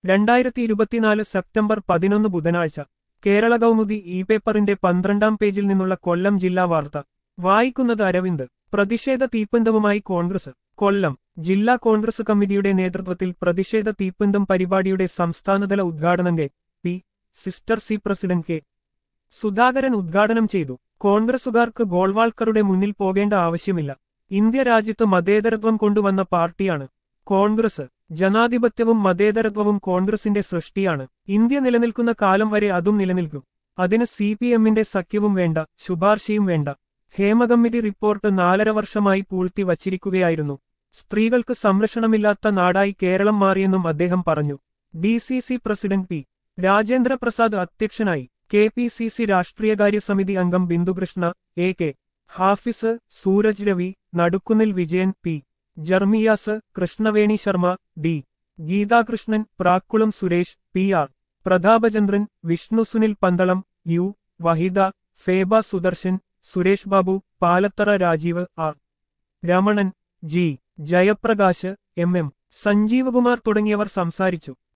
രണ്ടായിരത്തി ഇരുപത്തിനാല് സെപ്റ്റംബർ പതിനൊന്ന് ബുധനാഴ്ച കേരള കൗമുദി ഇ പേപ്പറിന്റെ പന്ത്രണ്ടാം പേജിൽ നിന്നുള്ള കൊല്ലം ജില്ലാ വാർത്ത വായിക്കുന്നത് അരവിന്ദ് പ്രതിഷേധ തീപ്പന്തവുമായി കോൺഗ്രസ് കൊല്ലം ജില്ലാ കോൺഗ്രസ് കമ്മിറ്റിയുടെ നേതൃത്വത്തിൽ പ്രതിഷേധ തീപ്പന്തം പരിപാടിയുടെ സംസ്ഥാനതല ഉദ്ഘാടനം കെ പി സിസ്റ്റർ സി പ്രസിഡന്റ് കെ സുധാകരൻ ഉദ്ഘാടനം ചെയ്തു കോൺഗ്രസുകാർക്ക് ഗോൾവാൾക്കറുടെ മുന്നിൽ പോകേണ്ട ആവശ്യമില്ല ഇന്ത്യ രാജ്യത്ത് മതേതരത്വം കൊണ്ടുവന്ന പാർട്ടിയാണ് കോൺഗ്രസ് ജനാധിപത്യവും മതേതരത്വവും കോൺഗ്രസിന്റെ സൃഷ്ടിയാണ് ഇന്ത്യ നിലനിൽക്കുന്ന കാലം വരെ അതും നിലനിൽക്കും അതിന് സി പി എമ്മിന്റെ സഖ്യവും വേണ്ട ശുപാർശയും വേണ്ട ഹേമകമ്മിറ്റി റിപ്പോർട്ട് നാലര വർഷമായി പൂഴ്ത്തി വച്ചിരിക്കുകയായിരുന്നു സ്ത്രീകൾക്ക് സംരക്ഷണമില്ലാത്ത നാടായി കേരളം മാറിയെന്നും അദ്ദേഹം പറഞ്ഞു D C C president P Rajendra Prasad അധ്യക്ഷനായി കെ പി സി സി രാഷ്ട്രീയകാര്യ സമിതി അംഗം Bindukrishna A K Hafiz Sooraj Ravi Nadukkunnil Vijayan P Jermias Krishnaveni Sharma D Geethakrishnan Prakkulam Suresh P R Prathapachandran Vishnu Sunil Pandalam U Vahida Feba Sudarshan Suresh Babu Palathara Rajeev R Ramanan G Jayaprakash M M Sanjeevakumar തുടങ്ങിയവർ സംസാരിച്ചു